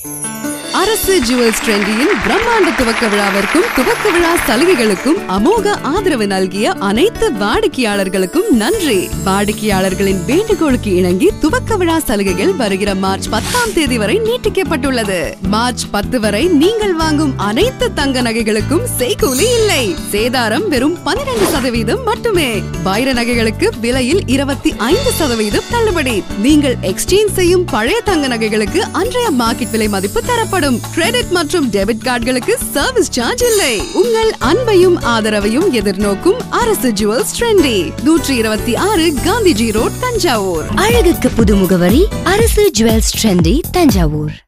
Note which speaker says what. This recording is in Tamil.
Speaker 1: அரசு ஜுவல்ஸ் ட்ரெண்டியின் பிரம்மாண்ட துவக்க விழாவிற்கும் துவக்க விழா சலுகைகளுக்கும் அமோக ஆதரவு நல்கிய அனைத்து வாடிக்கையாளர்களுக்கும் நன்றி வாடிக்கையாளர்களின் வேண்டுகோளுக்கு இணங்கி துவக்க விழா சலுகைகள் வருகிற மார்ச் பத்தாம் தேதி வரை நீட்டிக்கப்பட்டுள்ளது மார்ச் பத்து வரை நீங்கள் வாங்கும் அனைத்து தங்க நகைகளுக்கும் செய்கூலி இல்லை சேதாரம் வெறும் பன்னிரண்டு சதவீதம் மட்டுமே வைர நகைகளுக்கு விலையில் இருபத்தி ஐந்து சதவீதம் தள்ளுபடி நீங்கள் எக்ஸ்சேஞ்ச் செய்யும் பழைய தங்க நகைகளுக்கு அன்றைய மார்க்கெட் விலை மதிப்பு தரப்படும் கிரெடிட் மற்றும் டெபிட் கார்டுகளுக்கு சர்வீஸ் சார்ஜ் இல்லை உங்கள் அன்பையும் ஆதரவையும் எதிர்நோக்கும் அரசு ஜுவல்ஸ் ட்ரெண்டி நூற்றி இருபத்தி ஆறு காந்திஜி ரோட் தஞ்சாவூர்
Speaker 2: அழகுக்கு புது முகவரி அரசு ஜுவல்ஸ் ட்ரெண்டி தஞ்சாவூர்